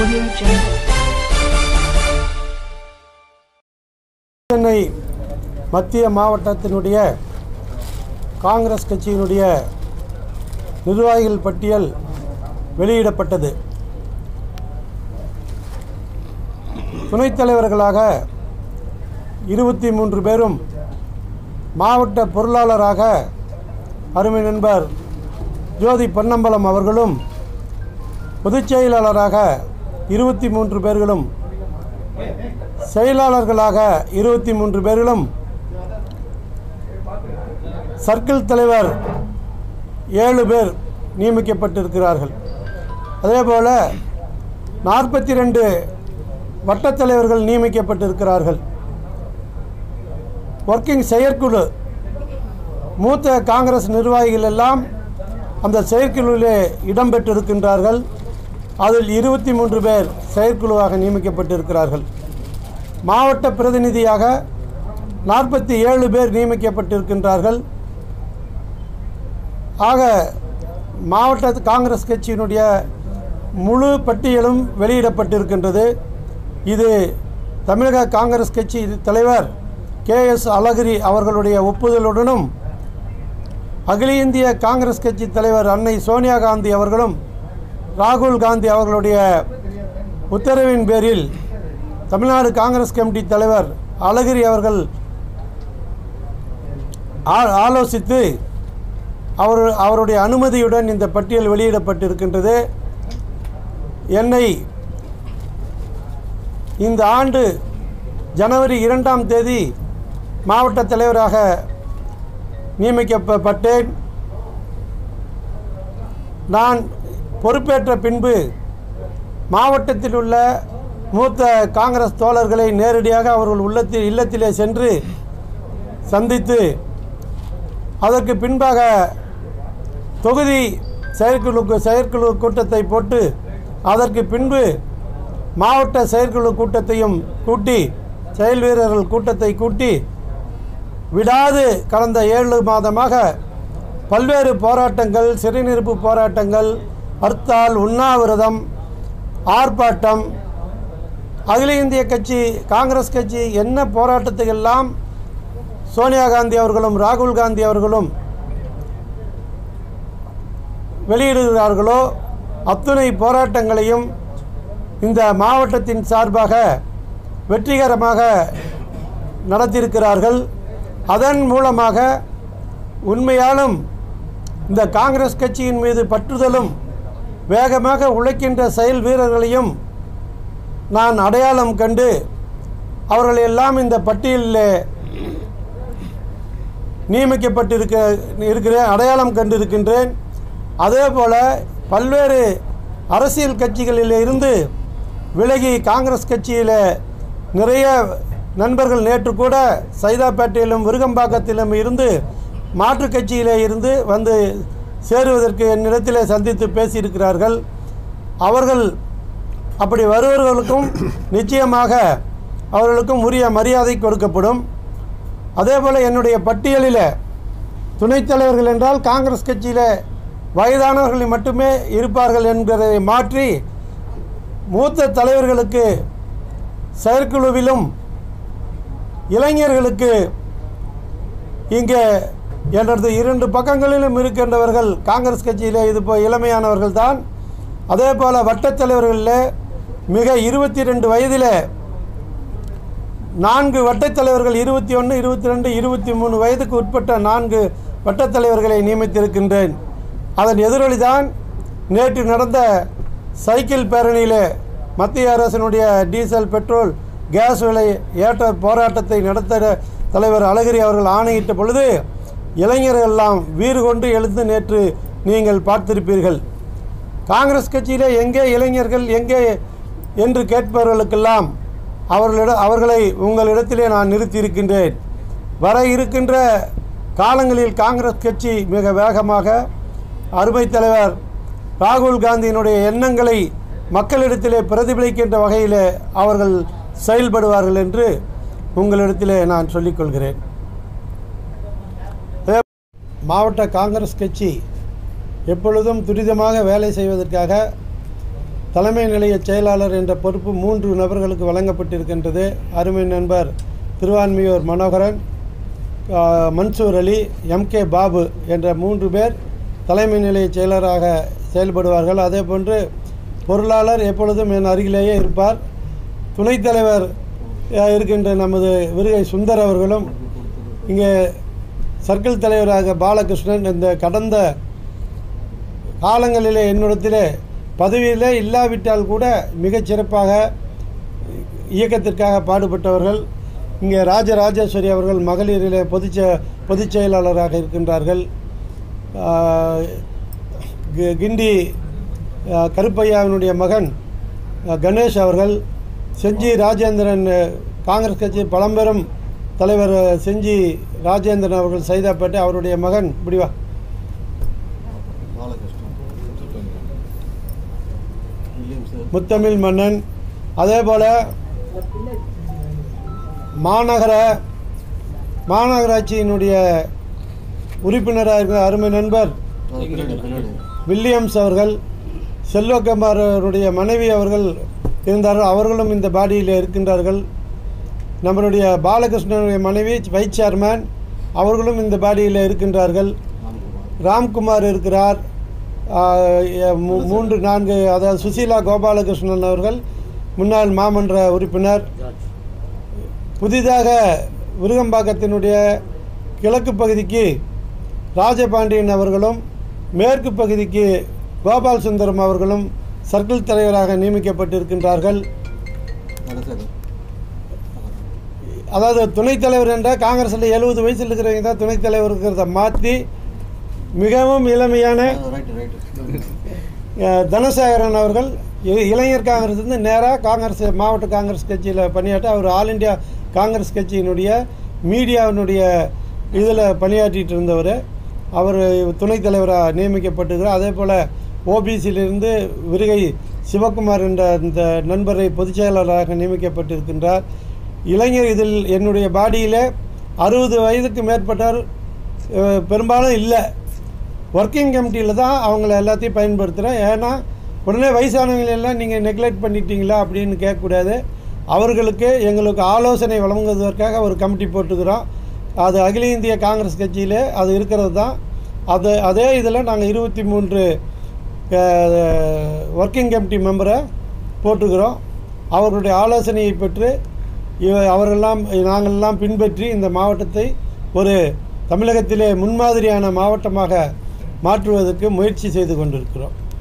Audio Jungle. Chennai மத்திய மாவட்டத்தினுடைய காங்கிரஸ் கட்சியினுடைய நிர்வாகிகள் பட்டியல் வெளியிடப்பட்டது துணைத் தலைவர்களாக இருபத்தி மூன்று பேரும் மாவட்ட பொருளாளராக அருமை நண்பர் ஜோதி பொன்னம்பலம் அவர்களும் பொதுச் செயலாளராக இருபத்தி மூன்று பேர்களும் செயலாளர்களாக இருபத்தி மூன்று பேர்களும் சர்க்கிள் தலைவர் ஏழு பேர் நியமிக்கப்பட்டிருக்கிறார்கள் அதேபோல நாற்பத்தி ரெண்டு வட்டத் தலைவர்கள் நியமிக்கப்பட்டிருக்கிறார்கள் ஒர்க்கிங் செயற்குழு மூத்த காங்கிரஸ் நிர்வாகிகள் எல்லாம் அந்த செயற்குழுவிலே இடம்பெற்றிருக்கின்றார்கள் அதில் இருபத்தி மூன்று பேர் செயற்குழுவாக நியமிக்கப்பட்டிருக்கிறார்கள் மாவட்ட பிரதிநிதியாக நாற்பத்தி ஏழு பேர் நியமிக்கப்பட்டிருக்கின்றார்கள் ஆக மாவட்ட காங்கிரஸ் கட்சியினுடைய முழு பட்டியலும் வெளியிடப்பட்டிருக்கின்றது இது தமிழக காங்கிரஸ் கட்சி தலைவர் கே எஸ் அழகிரி அவர்களுடைய ஒப்புதலுடனும் அகில இந்திய காங்கிரஸ் கட்சி தலைவர் அன்னை சோனியா காந்தி அவர்களும் ராகுல் காந்தி அவர்களுடைய உத்தரவின் பேரில் தமிழ்நாடு காங்கிரஸ் கமிட்டி தலைவர் அழகிரி அவர்கள் ஆ- ஆலோசித்து அவர் அவருடைய அனுமதியுடன் இந்த பட்டியல் வெளியிடப்பட்டிருக்கின்றது என்னை இந்த ஆண்டு ஜனவரி இரண்டாம் தேதி மாவட்ட தலைவராக நியமிக்கப்பட்டேன் நான் பொறுப்பேற்ற பின்பு மாவட்டத்தில் உள்ள மூத்த காங்கிரஸ் தோழர்களை நேரடியாக அவர்கள் உள்ளத்தில் இல்லத்திலே சென்று சந்தித்து அதற்கு பின்பாக தொகுதி செயற்குழு செயற்குழு கூட்டத்தை போட்டு அதற்கு பின்பு மாவட்ட செயற்குழு கூட்டத்தையும் கூட்டி செயல் வீரர்கள் கூட்டத்தை கூட்டி விடாது கடந்த ஏழு மாதமாக பல்வேறு போராட்டங்கள் சிறைநிறுப்பு போராட்டங்கள் ஹர்த்தால் உண்ணாவிரதம் ஆர்ப்பாட்டம் அகில இந்திய கட்சி காங்கிரஸ் கட்சி என்ன போராட்டத்துக்கெல்லாம் சோனியா காந்தி அவர்களும் ராகுல் காந்தி அவர்களும் வெளியிடுகிறார்களோ அத்துணை போராட்டங்களையும் இந்த மாவட்டத்தின் சார்பாக வெற்றிகரமாக நடத்தியிருக்கிறார்கள் அதன் மூலமாக உண்மையாலும் இந்த காங்கிரஸ் கட்சியின் மீது பற்றுதலும் வேகமாக உழைக்கின்ற செயல் வீரர்களையும் நான் அடையாளம் கண்டு அவர்கள் எல்லாம் இந்த பட்டியலில் நியமிக்கப்பட்டிருக்க இருக்கிறேன் அடையாளம் கண்டிருக்கின்றேன் அதே போல் பல்வேறு அரசியல் கட்சிகளில் இருந்து விலகி காங்கிரஸ் கட்சியில் நிறைய நண்பர்கள் நேற்று கூட சைதாப்பேட்டையிலும் விருகம்பாக்கத்திலும் இருந்து மாற்றுக் கட்சியிலே இருந்து வந்து சேருவதற்கு என்னிடத்திலே சந்தித்து பேசியிருக்கிறார்கள் அவர்கள் அப்படி வருபவர்களுக்கும் நிச்சயமாக அவர்களுக்கும் உரிய மரியாதை கொடுக்கப்படும் அதே போல் என்னுடைய பட்டியலில் துணைத் தலைவர்கள் என்றால் காங்கிரஸ் கட்சியில் வயதானவர்கள் மட்டுமே இருப்பார்கள் என்பதை மாற்றி மூத்த தலைவர்களுக்கு செயற்குழுவிலும் இளைஞர்களுக்கு இங்கே எனது இரண்டு பக்கங்களிலும் இருக்கின்றவர்கள் காங்கிரஸ் கட்சியில் இது இப்போ இளமையானவர்கள் தான் அதே போல் வட்டத் தலைவர்களில் மிக இருபத்தி ரெண்டு வயதில் நான்கு வட்டத் தலைவர்கள் இருபத்தி ஒன்று இருபத்தி ரெண்டு இருபத்தி மூணு வயதுக்கு உட்பட்ட நான்கு வட்டத் தலைவர்களை நியமித்திருக்கின்றேன் அதன் எதிரொலி தான் நேற்று நடந்த சைக்கிள் பேரணியிலே மத்திய அரசினுடைய டீசல் பெட்ரோல் கேஸ் விலை ஏற்ற போராட்டத்தை நடத்த தலைவர் அழகிரி அவர்கள் ஆணையிட்ட பொழுது இளைஞர்கள் எல்லாம் வீறு கொண்டு எழுந்து நேற்று நீங்கள் பார்த்திருப்பீர்கள் காங்கிரஸ் கட்சியிலே எங்கே இளைஞர்கள் எங்கே என்று கேட்பவர்களுக்கெல்லாம் அவர்களிடம் அவர்களை உங்களிடத்திலே நான் நிறுத்தியிருக்கின்றேன் வர இருக்கின்ற காலங்களில் காங்கிரஸ் கட்சி மிக வேகமாக அருமை தலைவர் ராகுல் காந்தியினுடைய எண்ணங்களை மக்களிடத்திலே பிரதிபலிக்கின்ற வகையிலே அவர்கள் செயல்படுவார்கள் என்று உங்களிடத்திலே நான் சொல்லிக்கொள்கிறேன் அதே மாவட்ட காங்கிரஸ் கட்சி எப்பொழுதும் துரிதமாக வேலை செய்வதற்காக தலைமை நிலைய செயலாளர் என்ற பொறுப்பு மூன்று நபர்களுக்கு வழங்கப்பட்டிருக்கின்றது அருமை நண்பர் திருவான்மியூர் மனோகரன் ஆ, மன்சூர் அலி எம்கே பாபு என்ற மூன்று பேர் தலைமை நிலைய செயலராக செயல்படுவார்கள் அதே போன்று பொருளாளர் எப்பொழுதும் என் அருகிலேயே இருப்பார் துணைத் தலைவர் ஆ, இருக்கின்ற நமது விருகை சுந்தர் அவர்களும் இங்கே சர்க்கிள் தலைவராக பாலகிருஷ்ணன் இந்த கடந்த காலங்களிலே என்னிடத்திலே பதவியிலே இல்லாவிட்டால் கூட மிகச் சிறப்பாக இயக்கத்திற்காக பாடுபட்டவர்கள் இங்கே ராஜராஜேஸ்வரி அவர்கள் மகளிரிலே பொதுச்ச பொதுச் செயலாளராக இருக்கின்றார்கள் ஆஹ், கி- கிண்டி ஆஹ், கருப்பையாவினுடைய மகன் ஆஹ், கணேஷ் அவர்கள் செஞ்சி ராஜேந்திரன் ஆஹ், காங்கிரஸ் கட்சி பழம்பெரும் தலைவர் ஆஹ், செஞ்சி ராஜேந்திரன் அவர்கள் சைதாப்பேட்டை அவருடைய மகன் இப்படிவா முத்தமிழ் மன்னன் அதே போல் மாநகர மாநகராட்சியினுடைய உறுப்பினராக இருக்கிற அருமை நண்பர் வில்லியம்ஸ் அவர்கள் செல்வகுமார் அவருடைய மனைவி அவர்கள் இருந்தார்கள் அவர்களும் இந்த பாடியில் இருக்கின்றார்கள் நம்மளுடைய பாலகிருஷ்ணனுடைய மனைவி வைஸ் சேர்மேன் அவர்களும் இந்த பாடியில் இருக்கின்றார்கள் ராம்குமார் இருக்கிறார் ஆஹ், எ- மூ- மூன்று நான்கு அதாவது சுசீலா கோபாலகிருஷ்ணன் அவர்கள் முன்னாள் மாமன்ற உறுப்பினர் புதிதாக விருகம்பாக்கத்தினுடைய கிழக்கு பகுதிக்கு ராஜபாண்டியன் அவர்களும் மேற்கு பகுதிக்கு கோபால் சுந்தரம் அவர்களும் சர்க்கிள் தலைவராக நியமிக்கப்பட்டிருக்கின்றார்கள் அதாவது துணைத் தலைவர் என்ற காங்கிரஸில் எழுபது வயசில் இருக்கிறவங்க தான் துணைத் தலைவர் இருக்கிறத மாற்றி மிகவும் இளமையான அஹ், தனசேகரன் அவர்கள் இ- இளைஞர் காங்கிரஸ் வந்து நேராக காங்கிரஸ் மாவட்ட காங்கிரஸ் கட்சியில் பணியாற்றி அவர் ஆல் இந்தியா காங்கிரஸ் கட்சியினுடைய மீடியாவினுடைய இதில் பணியாற்றிட்டு இருந்தவர் அவர் துணைத் தலைவராக நியமிக்கப்பட்டிருக்கிறார் அதே போல் ஓபிசியிலிருந்து விருகை சிவகுமார் என்ற இந்த நண்பரை பொதுச் செயலாளராக நியமிக்கப்பட்டிருக்கின்றார் இளைஞர் இதில் என்னுடைய பாடியில் அறுபது வயதுக்கு மேற்பட்டவர் அஹ், பெரும்பாலும் இல்லை ஒர்க்கிங் கமிட்டியில் தான் அவங்கள எல்லாத்தையும் பயன்படுத்துகிறேன் ஏன்னா உடனே வயசானவங்களை எல்லாம் நீங்கள் நெக்லெக்ட் பண்ணிட்டீங்களா அப்படின்னு கேட்கக்கூடாது அவர்களுக்கு எங்களுக்கு ஆலோசனை வழங்குவதற்காக ஒரு கமிட்டி போட்டுக்கிறோம் அது அகில இந்திய காங்கிரஸ் கட்சியிலே அது இருக்கிறது தான் அது அதே இதில் நாங்கள் இருபத்தி மூன்று ஒர்க்கிங் கமிட்டி மெம்பரை போட்டுக்கிறோம் அவர்களுடைய ஆலோசனையை பெற்று இவ அவரெல்லாம் நாங்களெல்லாம் பின்பற்றி இந்த மாவட்டத்தை ஒரு தமிழகத்திலே முன்மாதிரியான மாவட்டமாக மாற்றுவதற்கு முயற்சி செய்து கொண்டிருக்கிறோம்